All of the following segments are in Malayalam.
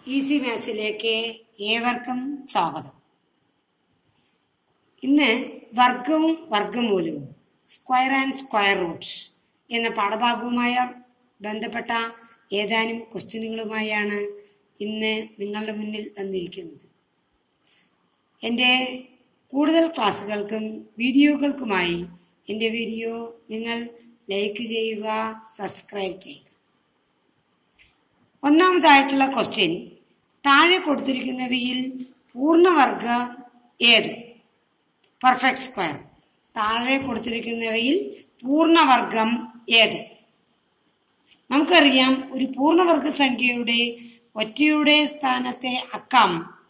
ഈസി മാത്സിലേക്ക് ഏവർക്കും സ്വാഗതം ഇന്ന് വർഗവും വർഗമൂലവും സ്ക്വയർ ആൻഡ് സ്ക്വയർ റൂട്ട്സ് എന്ന പാഠഭാഗവുമായ ബന്ധപ്പെട്ട ഏതാനും ക്വസ്റ്റ്യനുകളുമായാണ് ഇന്ന് നിങ്ങളുടെ മുന്നിൽ വന്നിരിക്കുന്നത് എൻ്റെ കൂടുതൽ ക്ലാസ്സുകൾക്കും വീഡിയോകൾക്കുമായി എൻ്റെ വീഡിയോ നിങ്ങൾ ലൈക്ക് ചെയ്യുക സബ്സ്ക്രൈബ് ചെയ്യുക ഒന്നാമതായിട്ടുള്ള ക്വസ്റ്റ്യൻ താഴെ കൊടുത്തിരിക്കുന്നവയിൽ പൂർണ്ണവർഗ ഏത് പെർഫെക്റ്റ് സ്ക്വയർ താഴെ കൊടുത്തിരിക്കുന്നവയിൽ പൂർണ്ണവർഗം ഏത് നമുക്കറിയാം ഒരു പൂർണ്ണവർഗ സംഖ്യയുടെ ഒറ്റയുടെ സ്ഥാനത്തെ അക്കം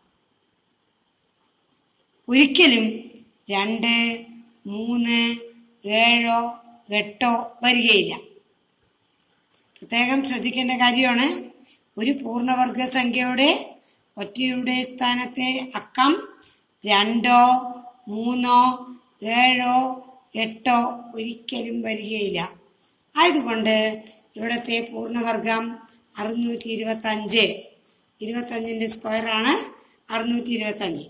ഒരിക്കലും രണ്ട് മൂന്ന് ഏഴോ എട്ടോ വരികയില്ല പ്രത്യേകം ശ്രദ്ധിക്കേണ്ട കാര്യമാണ് ഒരു പൂർണ്ണവർഗ സംഖ്യയുടെ ഒറ്റയുടെ സ്ഥാനത്തെ അക്കം രണ്ടോ മൂന്നോ ഏഴോ എട്ടോ ഒരിക്കലും വരികയില്ല ആയതുകൊണ്ട് ഇവിടുത്തെ പൂർണ്ണവർഗം അറുന്നൂറ്റി ഇരുപത്തി അഞ്ച് ഇരുപത്തഞ്ചിൻ്റെ സ്ക്വയറാണ് അറുന്നൂറ്റി ഇരുപത്തഞ്ച്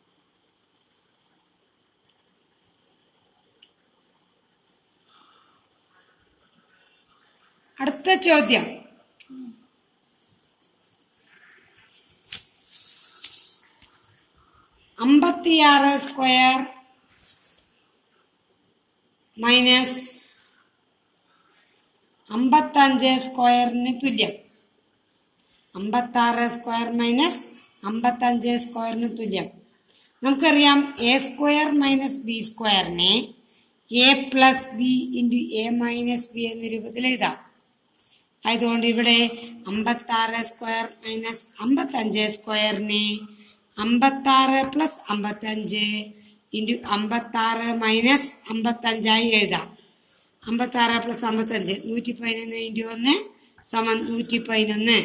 അടുത്ത ചോദ്യം അമ്പത്തിയാറ് സ്ക്വയർ മൈനസ് അമ്പത്തഞ്ച് സ്ക്വയറിന് തുല്യം അമ്പത്താറ് സ്ക്വയർ മൈനസ് അമ്പത്തഞ്ച് സ്ക്വയറിന് തുല്യം നമുക്കറിയാം എ സ്ക്വയർ മൈനസ് ബി സ്ക്വയറിനെ A plus B into A minus B എന്ന രൂപത്തിൽ എഴുതാം ആയതുകൊണ്ട് ഇവിടെ അമ്പത്താറ് സ്ക്വയർ മൈനസ് അമ്പത്തഞ്ച് സ്ക്വയറിനെ അമ്പത്താറ് പ്ലസ് അമ്പത്തഞ്ച് ഇൻറ്റു അമ്പത്താറ് മൈനസ് അമ്പത്തഞ്ചായി എഴുതാം അമ്പത്താറ് പ്ലസ് അമ്പത്തഞ്ച് നൂറ്റി പതിനൊന്ന് ഇൻറ്റു ഒന്ന് സമം നൂറ്റി പതിനൊന്ന്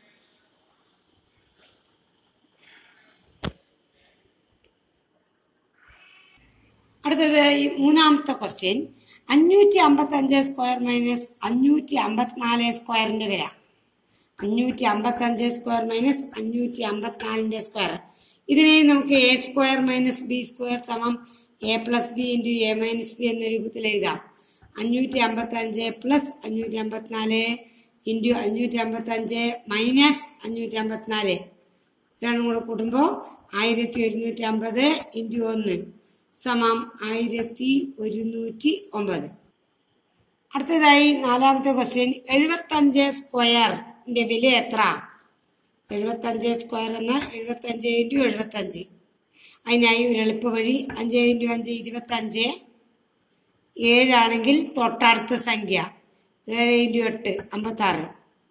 അടുത്തത് ഈ മൂന്നാമത്തെ ക്വസ്റ്റ്യൻ അഞ്ഞൂറ്റി അമ്പത്തഞ്ച് സ്ക്വയർ മൈനസ് അഞ്ഞൂറ്റി അമ്പത്തിനാല് സ്ക്വയറിന്റെ വില അഞ്ഞൂറ്റി അമ്പത്തഞ്ച് സ്ക്വയർ മൈനസ് അഞ്ഞൂറ്റി അമ്പത്തിനാലിന്റെ സ്ക്വയർ ഇതിനെ നമുക്ക് A square minus B square സമം A plus B into A minus B എന്ന രൂപത്തിൽ എഴുതാം അഞ്ഞൂറ്റി അമ്പത്തഞ്ച് പ്ലസ് അഞ്ഞൂറ്റി അമ്പത്തിനാല് ഇൻറ്റു അഞ്ഞൂറ്റി അമ്പത്തഞ്ച് മൈനസ് അഞ്ഞൂറ്റി അമ്പത്തിനാല് രണ്ടും കൂടെ കൂട്ടുമ്പോൾ ആയിരത്തി ഒരുന്നൂറ്റി അമ്പത് ഇൻറ്റു ഒന്ന് സമം ആയിരത്തി ഒരുന്നൂറ്റി ഒമ്പത് അടുത്തതായി നാലാമത്തെ ക്വസ്റ്റ്യൻ എഴുപത്തഞ്ച് സ്ക്വയറിന്റെ വില എത്ര എഴുപത്തഞ്ച് സ്ക്വയർ എന്നാൽ എഴുപത്തഞ്ച് ഇൻറ്റു എഴുപത്തഞ്ച് അതിനായി ഒരു എളുപ്പ വഴി അഞ്ച് ഇൻറ്റു അഞ്ച് ഇരുപത്തഞ്ച് ഏഴാണെങ്കിൽ തൊട്ടടുത്ത സംഖ്യ ഏഴ് ഇൻറ്റു എട്ട് അമ്പത്താറ്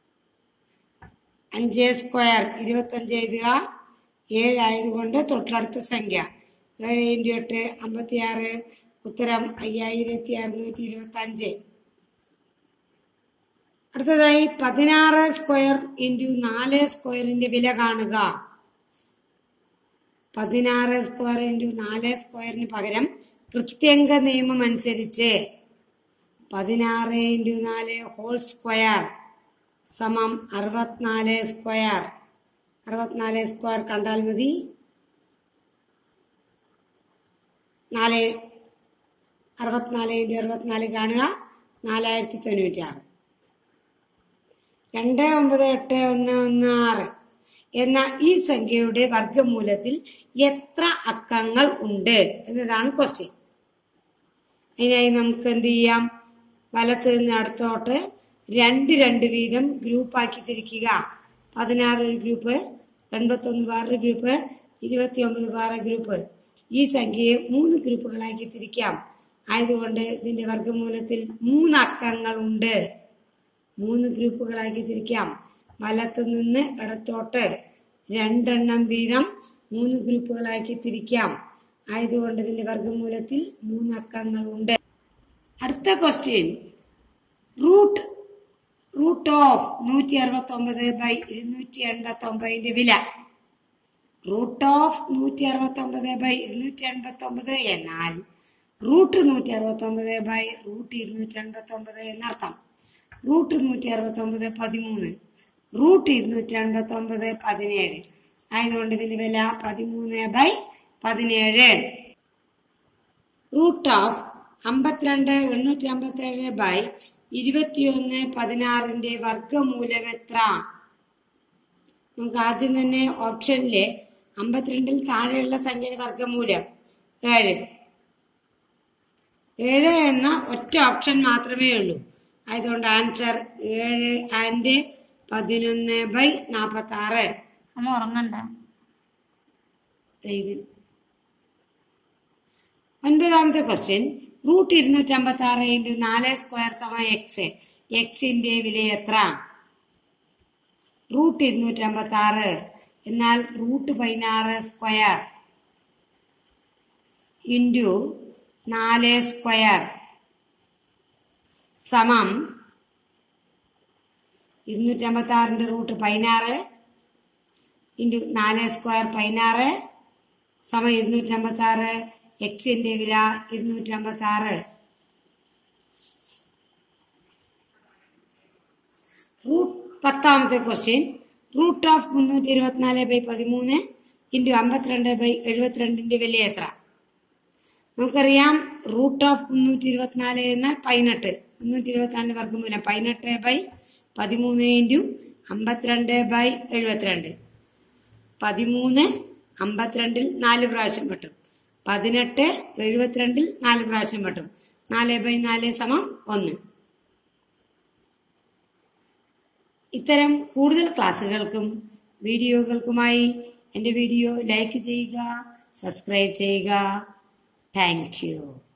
അഞ്ച് സ്ക്വയർ ഇരുപത്തഞ്ച് എഴുതുക ഏഴായതുകൊണ്ട് തൊട്ടടുത്ത സംഖ്യ ഏഴ് ഇൻറ്റു എട്ട് അമ്പത്തിയാറ് ഉത്തരം അയ്യായിരത്തി അറുന്നൂറ്റി ഇരുപത്തി അഞ്ച് അടുത്തതായി പതിനാറ് സ്ക്വയർ ഇൻറ്റു നാല് സ്ക്വയറിന്റെ വില കാണുക പതിനാറ് സ്ക്വയർ ഇൻറ്റു നാല് സ്ക്വയറിന് പകരം കൃത്യംഗ നിയമം അനുസരിച്ച് പതിനാറ് ഇൻറ്റു നാല് ഹോൾ സ്ക്വയർ സമം അറുപത്തിനാല് സ്ക്വയർ അറുപത്തിനാല് സ്ക്വയർ കണ്ടാൽ മതി നാല് അറുപത്തിനാല് ഇൻറ്റു അറുപത്തിനാല് കാണുക നാലായിരത്തി തൊണ്ണൂറ്റി ആറ് രണ്ട് ഒമ്പത് എട്ട് ഒന്ന് ഒന്ന് ആറ് എന്ന ഈ സംഖ്യയുടെ വർഗമൂലത്തിൽ എത്ര അക്കങ്ങൾ ഉണ്ട് എന്നതാണ് ക്വസ്റ്റ്യൻ അതിനായി നമുക്ക് എന്ത് ചെയ്യാം വലത്ത് നിന്ന് അടുത്തോട്ട് രണ്ട് രണ്ട് വീതം ഗ്രൂപ്പാക്കി തിരിക്കുക പതിനാറ് ഒരു ഗ്രൂപ്പ് എൺപത്തൊന്ന് വേറൊരു ഗ്രൂപ്പ് ഇരുപത്തിയൊമ്പത് വേറെ ഗ്രൂപ്പ് ഈ സംഖ്യയെ മൂന്ന് ഗ്രൂപ്പുകളാക്കി തിരിക്കാം ആയതുകൊണ്ട് ഇതിന്റെ വർഗമൂലത്തിൽ മൂന്ന് അക്കങ്ങളുണ്ട് മൂന്ന് ഗ്രൂപ്പുകളാക്കി തിരിക്കാം വലത്ത് നിന്ന് ഇടത്തോട്ട് രണ്ടെണ്ണം വീതം മൂന്ന് ഗ്രൂപ്പുകളാക്കി തിരിക്കാം ആയതുകൊണ്ട് ഇതിന്റെ വർഗമൂലത്തിൽ മൂന്ന് അക്കങ്ങളുണ്ട് അടുത്ത ക്വസ്റ്റ്യൻ റൂട്ട് റൂട്ട് ഓഫ് നൂറ്റി അറുപത്തി ഒമ്പത് ബൈ ഇരുന്നൂറ്റി എൺപത്തി ഒമ്പതിന്റെ വില റൂട്ട് ഓഫ് നൂറ്റി അറുപത്തി ഒമ്പത് ബൈ ഇരുന്നൂറ്റി എൺപത്തി ഒമ്പത് എന്നാൽ റൂട്ട് നൂറ്റി അറുപത്തി ഒമ്പത് ബൈ റൂട്ട് ഇരുന്നൂറ്റി എൺപത്തി ഒമ്പത് എന്നർത്ഥം റൂട്ട് നൂറ്റി അറുപത്തി ഒമ്പത് പതിമൂന്ന് റൂട്ട് ഇരുന്നൂറ്റി അൻപത്തി ഒമ്പത് പതിനേഴ് ആയതുകൊണ്ട് ഇതിന്റെ വില പതിമൂന്ന് ബൈ പതിനേഴ് റൂട്ട് ഓഫ് അമ്പത്തിരണ്ട് എണ്ണൂറ്റി അമ്പത്തി ഏഴ് ബൈ ഇരുപത്തിയൊന്ന് പതിനാറിന്റെ വർഗമൂലം എത്ര നമുക്ക് ആദ്യം തന്നെ ഓപ്ഷനിലെ അമ്പത്തിരണ്ടിൽ താഴെയുള്ള സംഖ്യയുടെ വർഗമൂലം ഏഴ് ഏഴ് എന്ന ഒറ്റ ഓപ്ഷൻ മാത്രമേ ഉള്ളൂ ആയതുകൊണ്ട് ആൻസർ ഏഴ് ആൻഡ് പതിനൊന്ന് ബൈ നാപ്പത്തി ആറ് അമ്മ ഉറങ്ങണ്ട ഒൻപതാമത്തെ ക്വസ്റ്റ്യൻ റൂട്ട് ഇരുന്നൂറ്റി അമ്പത്തി ആറ് ഇൻറ്റു നാല് സ്ക്വയർ സമ എക്സ് എക്സിന്റെ വില എത്ര റൂട്ട് ഇരുന്നൂറ്റി അമ്പത്തി ആറ് എന്നാൽ റൂട്ട് പതിനാറ് സ്ക്വയർ ഇൻറ്റു നാല് സ്ക്വയർ സമം ഇരുന്നൂറ്റി അമ്പത്തി ആറിന്റെ റൂട്ട് പതിനാറ് ഇൻറ്റു നാല് സ്ക്വയർ പതിനാറ് സമം ഇരുന്നൂറ്റി അമ്പത്തി ആറ് എക്സിന്റെ വില ഇരുന്നൂറ്റി അമ്പത്തി ആറ് റൂട്ട് പത്താമത്തെ ക്വസ്റ്റ്യൻ റൂട്ട് ഓഫ് മുന്നൂറ്റി ഇരുപത്തിനാല് ബൈ പതിമൂന്ന് ഇൻറ്റു അമ്പത്തിരണ്ട് ബൈ എഴുപത്തിരണ്ടിന്റെ വില എത്ര നമുക്കറിയാം റൂട്ട് ഓഫ് മുന്നൂറ്റി ഇരുപത്തിനാല് എന്നാൽ പതിനെട്ട് മുന്നൂറ്റി ഇരുപത്തിനാലിന് വർഗ്ഗമൂലം പതിനെട്ട് ബൈ പതിമൂന്ന് ഇൻറ്റു അമ്പത്തിരണ്ട് ബൈ എഴുപത്തിരണ്ട് പതിമൂന്ന് അമ്പത്തിരണ്ടിൽ നാല് പ്രാവശ്യം വെട്ടും പതിനെട്ട് എഴുപത്തിരണ്ടിൽ നാല് പ്രാവശ്യം വെട്ടും നാല് ബൈ നാല് സമം ഒന്ന് ഇത്തരം കൂടുതൽ ക്ലാസ്സുകൾക്കും വീഡിയോകൾക്കുമായി എൻ്റെ വീഡിയോ ലൈക്ക് ചെയ്യുക സബ്സ്ക്രൈബ് ചെയ്യുക താങ്ക് യു